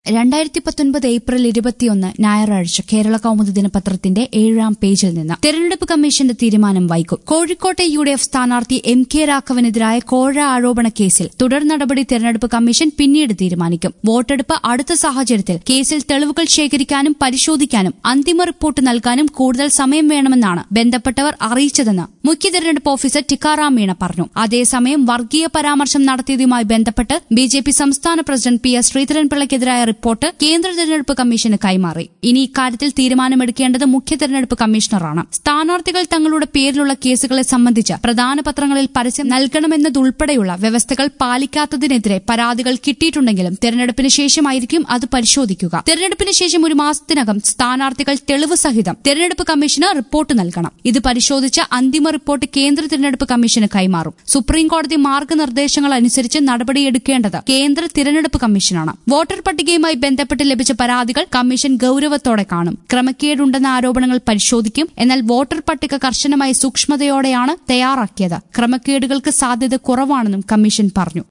രണ്ടായിരത്തി പത്തൊൻപത് ഏപ്രിൽ ഇരുപത്തിയൊന്ന് ഞായറാഴ്ച കേരള കൌമുദി ദിനപത്രത്തിന്റെ ഏഴാം പേജിൽ നിന്ന് തെരഞ്ഞെടുപ്പ് കമ്മീഷന്റെ തീരുമാനം വൈകും കോഴിക്കോട്ടെ യു ഡി എഫ് സ്ഥാനാർത്ഥി എം കെ രാഘവനെതിരായ കോഴ ആരോപണ കേസിൽ തുടർ നടപടി തെരഞ്ഞെടുപ്പ് കമ്മീഷൻ പിന്നീട് തീരുമാനിക്കും വോട്ടെടുപ്പ് അടുത്ത സാഹചര്യത്തിൽ കേസിൽ തെളിവുകൾ ശേഖരിക്കാനും പരിശോധിക്കാനും അന്തിമ റിപ്പോർട്ട് നൽകാനും കൂടുതൽ സമയം വേണമെന്നാണ് ബന്ധപ്പെട്ടവർ അറിയിച്ചതെന്ന് മുഖ്യ തെരഞ്ഞെടുപ്പ് ഓഫീസർ ടിക്കാറാം മീണ പറഞ്ഞു അതേസമയം വർഗീയ പരാമർശം നടത്തിയതുമായി ബന്ധപ്പെട്ട് ബി ജെ പി സംസ്ഥാന പ്രസിഡന്റ് പി എസ് ശ്രീധരൻപിള്ളയ്ക്കെതിരായ റിപ്പോർട്ട് കേന്ദ്ര തെരഞ്ഞെടുപ്പ് കമ്മീഷന് കൈമാറി ഇനി ഇക്കാര്യത്തിൽ തീരുമാനമെടുക്കേണ്ടത് മുഖ്യ തെരഞ്ഞെടുപ്പ് കമ്മീഷണറാണ് സ്ഥാനാർത്ഥികൾ തങ്ങളുടെ പേരിലുള്ള കേസുകളെ സംബന്ധിച്ച് പ്രധാന പത്രങ്ങളിൽ പരസ്യം നൽകണമെന്നതുൾപ്പെടെയുള്ള വ്യവസ്ഥകൾ പാലിക്കാത്തതിനെതിരെ പരാതികൾ കിട്ടിയിട്ടുണ്ടെങ്കിലും തെരഞ്ഞെടുപ്പിന് ശേഷമായിരിക്കും അത് പരിശോധിക്കുക തെരഞ്ഞെടുപ്പിന് ശേഷം ഒരു മാസത്തിനകം സ്ഥാനാർത്ഥികൾ തെളിവ് സഹിതം തെരഞ്ഞെടുപ്പ് കമ്മീഷന് റിപ്പോർട്ട് നൽകണം ഇത് പരിശോധിച്ച അന്തിമ റിപ്പോർട്ട് കേന്ദ്ര തെരഞ്ഞെടുപ്പ് കമ്മീഷന് കൈമാറും സുപ്രീംകോടതി മാർഗനിർദ്ദേശങ്ങൾ അനുസരിച്ച് നടപടിയെടുക്കേണ്ടത് കേന്ദ്ര തിരഞ്ഞെടുപ്പ് കമ്മീഷനാണ് വോട്ടർ പട്ടികയുമായി ബന്ധപ്പെട്ട് ലഭിച്ച പരാതികൾ കമ്മീഷൻ ഗൌരവത്തോടെ കാണും ക്രമക്കേടുണ്ടെന്ന ആരോപണങ്ങൾ പരിശോധിക്കും എന്നാൽ വോട്ടർ പട്ടിക കർശനമായി സൂക്ഷ്മതയോടെയാണ് തയ്യാറാക്കിയത് ക്രമക്കേടുകൾക്ക് സാധ്യത കുറവാണെന്നും കമ്മീഷൻ പറഞ്ഞു